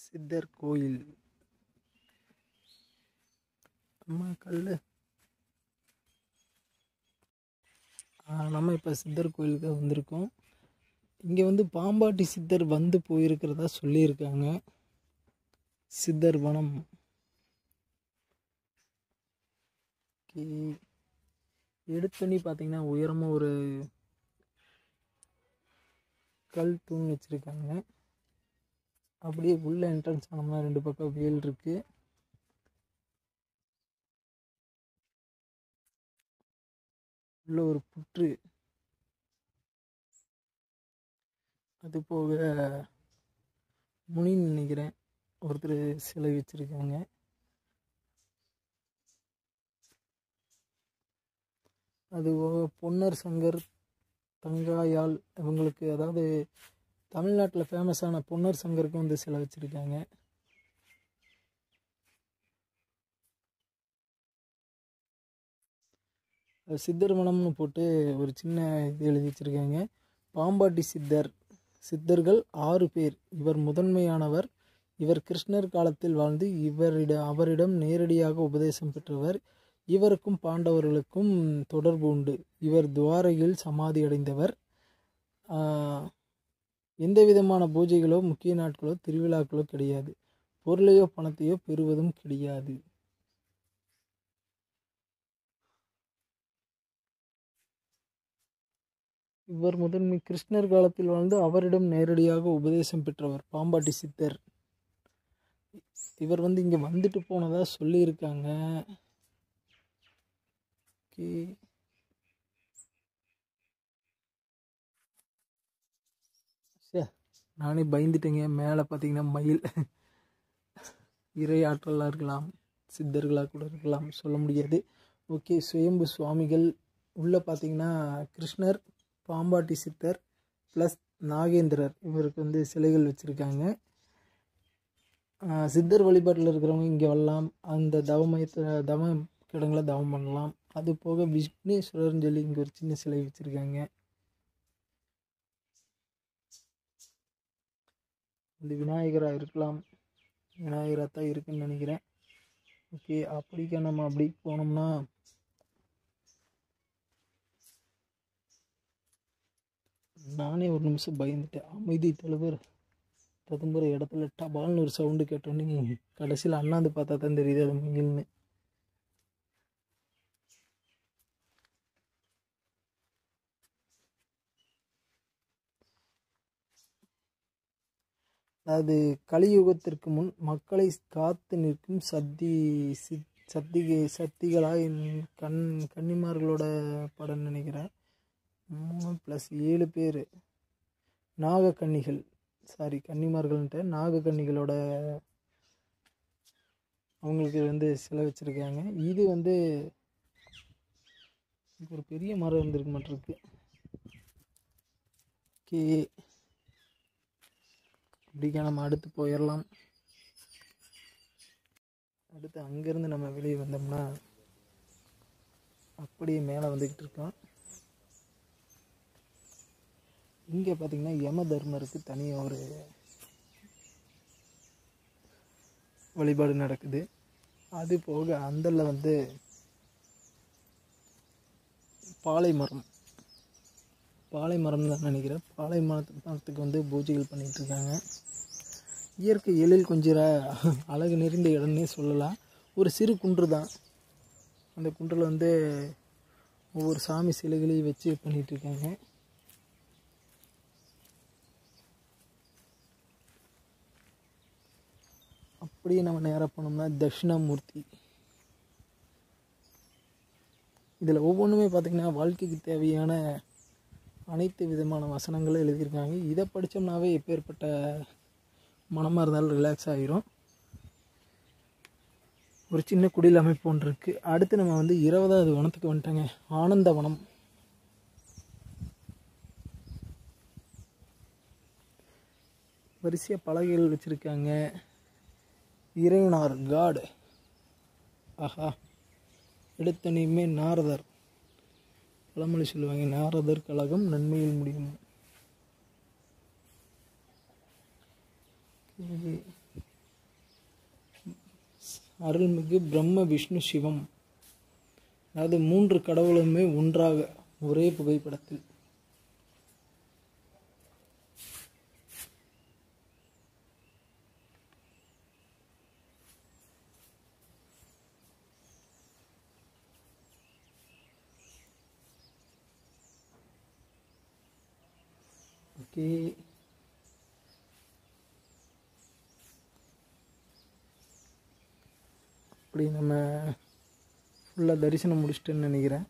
சித்தர் கோயில் அம்மா கல் நம்ம இப்போ சித்தர் கோயிலுக்கு தான் வந்திருக்கோம் இங்கே வந்து பாம்பாட்டி சித்தர் வந்து போயிருக்கிறதா சொல்லியிருக்காங்க சித்தர் வனம் ஓகே எடுத்தோன்னே பார்த்தீங்கன்னா உயரமாக ஒரு கல் தூண் வச்சுருக்காங்க அப்படியே உள்ள என்ட்ரன்ஸ் ஆனோம்னா ரெண்டு பக்கம் வேல் இருக்குது உள்ள ஒரு புற்று அது போக முனின்னு நினைக்கிறேன் ஒருத்தர் சிலை வச்சுருக்காங்க அது போக பொன்னர் சங்கர் தங்காயால் இவங்களுக்கு அதாவது தமிழ்நாட்டில் ஃபேமஸான பொன்னர் சங்கருக்கும் வந்து சிலை வச்சுருக்காங்க சித்தர் மனம்னு போட்டு ஒரு சின்ன இது எழுதி வச்சுருக்காங்க பாம்பாட்டி சித்தர் சித்தர்கள் ஆறு பேர் இவர் முதன்மையானவர் இவர் கிருஷ்ணர் காலத்தில் வாழ்ந்து இவரிட அவரிடம் நேரடியாக உபதேசம் பெற்றவர் இவருக்கும் பாண்டவர்களுக்கும் தொடர்பு உண்டு இவர் துவாரையில் சமாதி அடைந்தவர் எந்த விதமான பூஜைகளோ முக்கிய நாட்களோ திருவிழாக்களோ கிடையாது பொருளையோ பணத்தையோ பெறுவதும் கிடையாது இவர் முதன்மை கிருஷ்ணர் காலத்தில் வாழ்ந்து அவரிடம் நேரடியாக உபதேசம் பெற்றவர் பாம்பாட்டி சித்தர் இவர் வந்து இங்கே வந்துட்டு போனதா சொல்லியிருக்காங்க ஓகே நானே பயந்துட்டேங்க மேலே பார்த்தீங்கன்னா மயில் இறை ஆற்றலாக இருக்கலாம் சித்தர்களாக கூட இருக்கலாம் சொல்ல முடியாது ஓகே சுயம்பு சுவாமிகள் உள்ளே பார்த்தீங்கன்னா கிருஷ்ணர் பாம்பாட்டி சித்தர் ப்ளஸ் நாகேந்திரர் இவருக்கு வந்து சிலைகள் வச்சுருக்காங்க சித்தர் வழிபாட்டில் இருக்கிறவங்க இங்கே வரலாம் அந்த தவமயத்தில் தவ கிடங்களை தவம் பண்ணலாம் அது போக விக்னேஸ்வரர்னு சொல்லி இங்கே ஒரு சின்ன சிலை வச்சுருக்காங்க இந்த விநாயகராக இருக்கலாம் விநாயகராக தான் இருக்குன்னு நினைக்கிறேன் ஓகே அப்படிக்கா நம்ம அப்படி போனோம்னா நானே ஒரு நிமிஷம் பயந்துட்டேன் அமைதி தலைவர் ததும்புற இடத்துல டபால்னு ஒரு சவுண்டு கேட்டோன்னே கடைசியில் அண்ணாந்து பார்த்தா தான் தெரியுது அது முயல்னு அதாவது கலியுகத்திற்கு முன் மக்களை காத்து நிற்கும் சத்தி சித் சத்திகை சக்திகளாக கண் கன்னிமார்களோட படம் நினைக்கிறேன் மூணு ப்ளஸ் ஏழு பேர் நாகக்கன்னிகள் சாரி கன்னிமார்கள்ன்ட்டு நாகக்கன்னிகளோட அவங்களுக்கு வந்து சிலை வச்சுருக்காங்க இது வந்து ஒரு பெரிய மரம் இருந்திருக்கு மாட்டிருக்கு ஓகே இப்படிக்கா நம்ம அடுத்து போயிடலாம் அடுத்து அங்கேருந்து நம்ம வெளியே வந்தோம்னா அப்படியே மேலே வந்துக்கிட்டு இருக்கோம் இங்கே பார்த்தீங்கன்னா யம தர்மருக்கு தனியாக ஒரு வழிபாடு நடக்குது அது போக அந்தல வந்து பாலை மரம் பாலை மரம் தான் நினைக்கிறேன் பாலை மரத்து மரத்துக்கு வந்து பூஜைகள் பண்ணிகிட்டு இருக்காங்க இயற்கை எழில் கொஞ்சம் அழகு நிறைந்த இடம்னே சொல்லலாம் ஒரு சிறு குன்று தான் அந்த குன்றில் வந்து ஒவ்வொரு சாமி சிலைகளையும் வச்சு பண்ணிகிட்ருக்காங்க அப்படியே நம்ம நேராக போனோம்னா தட்சிணாமூர்த்தி இதில் ஒவ்வொன்றுமே பார்த்திங்கன்னா வாழ்க்கைக்கு தேவையான அனைத்து விதமான வசனங்களும் எழுதியிருக்காங்க இதை படித்தோம்னாவே எப்பேற்பட்ட மனமாக இருந்தாலும் ரிலாக்ஸ் ஆகிரும் ஒரு சின்ன குடில் அமைப்பு ஒன்று இருக்குது அடுத்து நம்ம வந்து இருபதாவது வனத்துக்கு வந்துட்டோங்க ஆனந்தவனம் வரிசையாக பலகைகள் வச்சுருக்காங்க இறைவனார் காடு ஆஹா எடுத்தனையுமே நாரதர் பழமொழி சொல்லுவாங்க நாரதர் கழகம் நன்மையில் முடியும் அருள்மிகு பிரம்ம விஷ்ணு சிவம் அதாவது மூன்று கடவுளுமே ஒன்றாக ஒரே புகைப்படத்தில் ஓகே அப்படி நம்ம ஃபுல்லாக தரிசனம் முடிச்சிட்டேன்னு நினைக்கிறேன்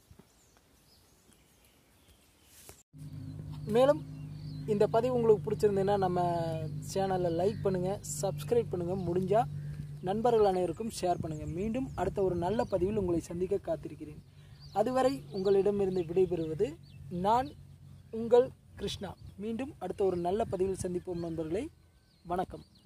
மேலும் இந்த பதிவு உங்களுக்கு பிடிச்சிருந்ததுன்னா நம்ம சேனலை லைக் பண்ணுங்கள் சப்ஸ்கிரைப் பண்ணுங்கள் முடிஞ்சால் நண்பர்கள் அனைவருக்கும் ஷேர் பண்ணுங்கள் மீண்டும் அடுத்த ஒரு நல்ல பதிவில் உங்களை சந்திக்க காத்திருக்கிறேன் அதுவரை உங்களிடமிருந்து விடைபெறுவது நான் உங்கள் கிருஷ்ணா மீண்டும் அடுத்த ஒரு நல்ல பதிவில் சந்திப்போம் நண்பர்களே வணக்கம்